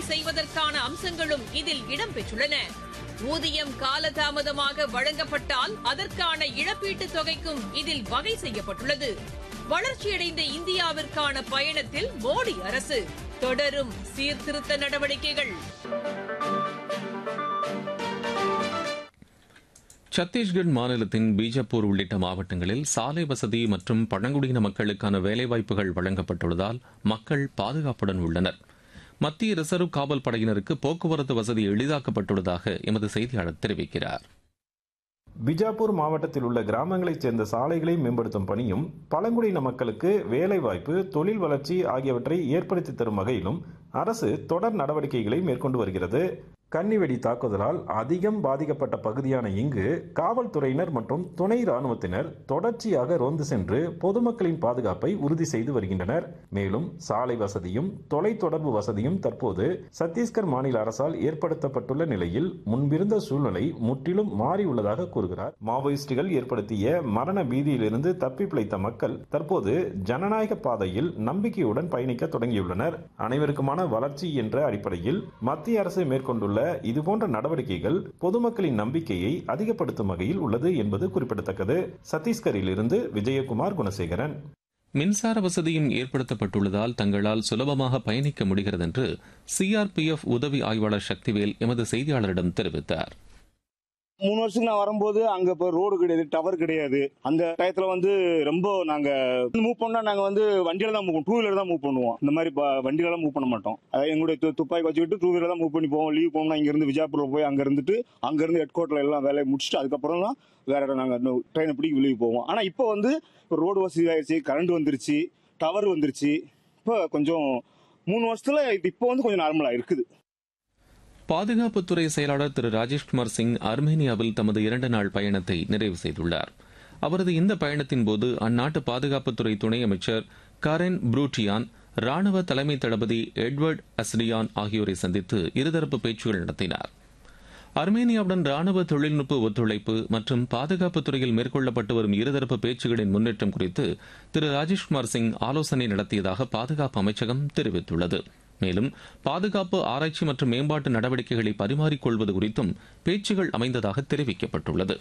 செய்வதற்கான அம்சங்களும் இதில் இடம்பெற்றுள்ளன ஊதியம் காலதாமதமாக வழங்கப்பட்டால் அதற்கான இழப்பீட்டுத் தொகைக்கும் இதில் வகை செய்யப்பட்டுள்ளது வளர்ச்சியடைந்த இந்தியாவிற்கான பயணத்தில் மோடி அரசு தொடரும் சீர்திருத்த நடவடிக்கைகள் சத்தீஸ்கர் மாநிலத்தின் பீஜப்பூர் உள்ளிட்ட மாவட்டங்களில் சாலை வசதி மற்றும் பழங்குடியின மக்களுக்கான வேலைவாய்ப்புகள் வழங்கப்பட்டுள்ளதால் மக்கள் பாதுகாப்புடன் உள்ளனர் மத்திய ரிசர்வ் காவல் படையினருக்கு போக்குவரத்து வசதி எளிதாக்கப்பட்டுள்ளதாக எமது செய்தியாளர் தெரிவிக்கிறார் பிஜாப்பூர் மாவட்டத்தில் உள்ள கிராமங்களைச் சேர்ந்த சாலைகளை மேம்படுத்தும் பணியும் பழங்குடியின மக்களுக்கு வேலைவாய்ப்பு தொழில் வளர்ச்சி ஆகியவற்றை ஏற்படுத்தி தரும் வகையிலும் அரசு தொடர் நடவடிக்கைகளை மேற்கொண்டு வருகிறது கன்னிவெடி தாக்குதலால் அதிகம் பாதிக்கப்பட்ட பகுதியான இங்கு காவல்துறையினர் மற்றும் துணை ராணுவத்தினர் தொடர்ச்சியாக ரோந்து சென்று பொதுமக்களின் பாதுகாப்பை உறுதி செய்து வருகின்றனர் மேலும் சாலை வசதியும் தொலைத்தொடர்பு வசதியும் தற்போது சத்தீஸ்கர் மாநில அரசால் ஏற்படுத்தப்பட்டுள்ள நிலையில் முன்பிருந்த சூழ்நிலை முற்றிலும் மாறியுள்ளதாக கூறுகிறார் மாவோயிஸ்டுகள் ஏற்படுத்திய மரண பீதியிலிருந்து தப்பி பிழைத்த மக்கள் தற்போது ஜனநாயக பாதையில் நம்பிக்கையுடன் பயணிக்க தொடங்கியுள்ளனர் அனைவருக்குமான வளர்ச்சி என்ற அடிப்படையில் மத்திய அரசு மேற்கொண்டுள்ள இதுபோன்ற நடவடிக்கைகள் பொதுமக்களின் நம்பிக்கையை அதிகப்படுத்தும் வகையில் உள்ளது என்பது குறிப்பிடத்தக்கது சத்தீஸ்கரில் இருந்து விஜயகுமார் குணசேகரன் மின்சார வசதியும் ஏற்படுத்தப்பட்டுள்ளதால் தங்களால் சுலபமாக பயணிக்க முடிகிறது என்று சிஆர்பிஎஃப் உதவி ஆய்வாளர் சக்திவேல் எமது செய்தியாளரிடம் தெரிவித்தார் மூணு வருஷத்துக்கு நான் வரும்போது அங்க இப்போ ரோடு கிடையாது டவர் கிடையாது அந்த டயத்துல வந்து ரொம்ப நாங்க மூவ் பண்ணா நாங்க வந்து வண்டியில தான் மூவ் டூ வீலர் தான் மூவ் பண்ணுவோம் இந்த மாதிரி ப- வண்டியில எல்லாம் மூவ் பண்ண மாட்டோம் அதாவது எங்களுடைய து- துப்பாக்கி வச்சுக்கிட்டு டூ வீலர் தான் மூவ் பண்ணி போவோம் லீவ் போனோம்னா இங்க இருந்து விஜயபுரம் போய் அங்க இருந்துட்டு அங்க இருந்து ஹெட் கோர்ட்ல எல்லாம் வேலையை முடிச்சுட்டு அதுக்கப்புறம் தான் வேற இடம் நாங்க ட்ரெயினை பிடிக்க வெளியே போவோம் ஆனா இப்போ வந்து ரோடு வசதி ஆயிடுச்சு கரண்ட் வந்துருச்சு டவர் வந்துருச்சு இப்போ கொஞ்சம் மூணு வருஷத்துல இது இப்போ வந்து கொஞ்சம் நார்மலா இருக்குது பாதுகாப்புத்துறை செயலாளர் திரு ராஜேஷ்குமார் சிங் அர்மேனியாவில் தமது இரண்டு நாள் பயணத்தை நிறைவு செய்துள்ளார் அவரது இந்த பயணத்தின் போது அந்நாட்டு பாதுகாப்புத்துறை துணை அமைச்சர் கரென் ப்ரூட்டியான் ராணுவ தலைமை தளபதி எட்வர்ட் அஸ்டியான் ஆகியோரை சந்தித்து இருதரப்பு பேச்சுகள் நடத்தினார் அர்மேனியாவுடன் ராணுவ தொழில்நுட்ப ஒத்துழைப்பு மற்றும் பாதுகாப்பு துறையில் மேற்கொள்ளப்பட்டு வரும் இருதரப்பு பேச்சுகளின் முன்னேற்றம் குறித்து திரு ராஜேஷ்குமார் சிங் ஆலோசனை நடத்தியதாக பாதுகாப்பு அமைச்சகம் தெரிவித்துள்ளது மேலும் பாதுகாப்பு ஆராய்ச்சி மற்றும் மேம்பாட்டு நடவடிக்கைகளை பரிமாறிக்கொள்வது குறித்தும் பேச்சுகள் அமைந்ததாக தெரிவிக்கப்பட்டுள்ளது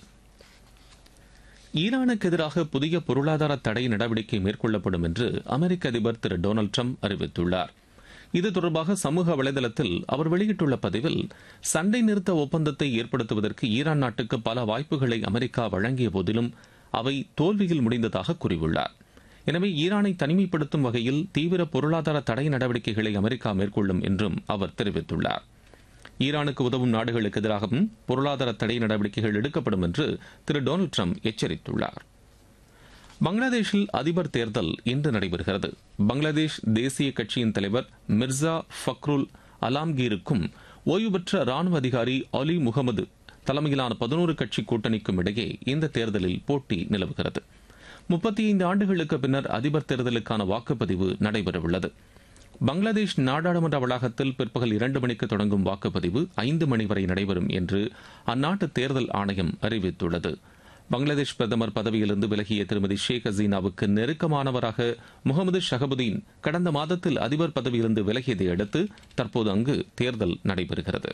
ஈரானுக்கு எதிராக புதிய பொருளாதார தடை நடவடிக்கை மேற்கொள்ளப்படும் என்று அமெரிக்க அதிபர் திரு டொனால்டு ட்ரம்ப் அறிவித்துள்ளார் இது தொடர்பாக சமூக வலைதளத்தில் அவர் வெளியிட்டுள்ள பதிவில் சண்டை நிறுத்த ஒப்பந்தத்தை ஏற்படுத்துவதற்கு ஈரான் நாட்டுக்கு பல வாய்ப்புகளை அமெரிக்கா வழங்கிய போதிலும் அவை தோல்வியில் முடிந்ததாக கூறியுள்ளார் எனவே ஈரானை தனிமைப்படுத்தும் வகையில் தீவிர பொருளாதார தடை நடவடிக்கைகளை அமெரிக்கா மேற்கொள்ளும் என்றும் அவர் தெரிவித்துள்ளார் ஈரானுக்கு உதவும் நாடுகளுக்கு எதிராகவும் பொருளாதார தடை நடவடிக்கைகள் எடுக்கப்படும் என்று திரு டொனால்டு ட்ரம்ப் எச்சரித்துள்ளார் பங்களாதேஷில் அதிபர் தேர்தல் இன்று நடைபெறுகிறது பங்களாதேஷ் தேசிய கட்சியின் தலைவர் மிர்சா ஃபக்ருல் அலாம்கீருக்கும் ஓய்வு பெற்ற ராணுவ அதிகாரி அலி முகமது தலைமையிலான பதினோரு கட்சி கூட்டணிக்கும் இடையே இந்த தேர்தலில் போட்டி நிலவுகிறது முப்பத்தி ஐந்து ஆண்டுகளுக்கு பின்னர் அதிபர் தேர்தலுக்கான வாக்குப்பதிவு நடைபெறவுள்ளது பங்களாதேஷ் நாடாளுமன்ற வளாகத்தில் பிற்பகல் இரண்டு மணிக்கு தொடங்கும் வாக்குப்பதிவு ஐந்து மணி வரை நடைபெறும் என்று அந்நாட்டு தேர்தல் ஆணையம் அறிவித்துள்ளது பங்களாதேஷ் பிரதமர் பதவியிலிருந்து விலகிய திருமதி ஷேக் ஹசீனாவுக்கு நெருக்கமானவராக முகமது ஷஹபுதீன் கடந்த மாதத்தில் அதிபர் பதவியிலிருந்து விலகியதை அடுத்து தற்போது அங்கு தேர்தல் நடைபெறுகிறது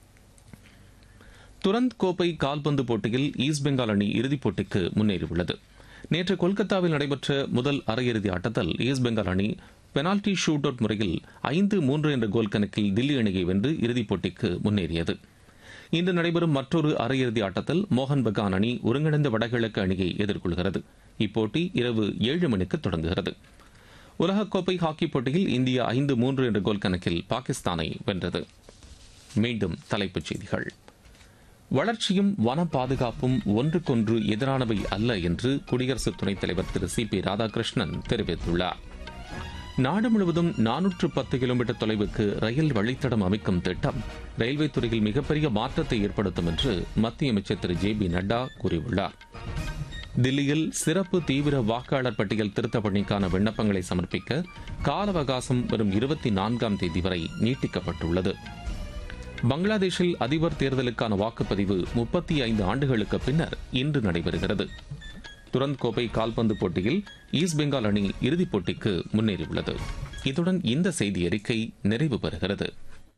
துரந்த் கோப்பை கால்பந்து போட்டியில் ஈஸ்ட் பெங்கால் அணி இறுதிப் போட்டிக்கு முன்னேறியுள்ளது நேற்று கொல்கத்தாவில் நடைபெற்ற முதல் அரையிறுதி ஆட்டத்தில் ஈஸ்ட் பெங்கால் அணி பெனால்டி ஷூட் அவுட் முறையில் ஐந்து மூன்று என்ற கோல் கணக்கில் தில்லி அணியை வென்று இறுதிப் போட்டிக்கு முன்னேறியது இன்று நடைபெறும் மற்றொரு அரையிறுதி ஆட்டத்தில் மோகன் பகான் அணி ஒருங்கிணைந்த வடகிழக்கு அணியை எதிர்கொள்கிறது இப்போட்டி இரவு ஏழு மணிக்கு தொடங்குகிறது உலகக்கோப்பை ஹாக்கி போட்டியில் இந்தியா ஐந்து மூன்று என்ற கோல் கணக்கில் பாகிஸ்தானை வென்றது மீண்டும் தலைப்புச் செய்திகள் வளர்ச்சியும் வன பாதுகாப்பும் ஒன்றுக்கொன்று எதிரானவை அல்ல என்று குடியரசு துணைத் தலைவர் திரு சி பி ராதாகிருஷ்ணன் தெரிவித்துள்ளார் நாடு முழுவதும் நானூற்று பத்து கிலோமீட்டர் தொலைவுக்கு ரயில் வழித்தடம் அமைக்கும் திட்டம் ரயில்வே துறையில் மிகப்பெரிய மாற்றத்தை ஏற்படுத்தும் என்று மத்திய அமைச்சர் திரு ஜே பி நட்டா கூறியுள்ளார் தில்லியில் சிறப்பு தீவிர வாக்காளர் பட்டியல் திருத்த பணிக்கான விண்ணப்பங்களை சமர்ப்பிக்க கால அவகாசம் வரும் இருபத்தி நான்காம் தேதி வரை நீட்டிக்கப்பட்டுள்ளது பங்களாதேஷில் அதிபர் தேர்தலுக்கான வாக்குப்பதிவு முப்பத்தி ஐந்து ஆண்டுகளுக்கு பின்னர் இன்று நடைபெறுகிறது துரந்த் கோப்பை கால்பந்து போட்டியில் ஈஸ்ட் பெங்கால் அணி இறுதிப் போட்டிக்கு முன்னேறியுள்ளது இத்துடன் இந்த செய்தி அறிக்கை நிறைவு பெறுகிறது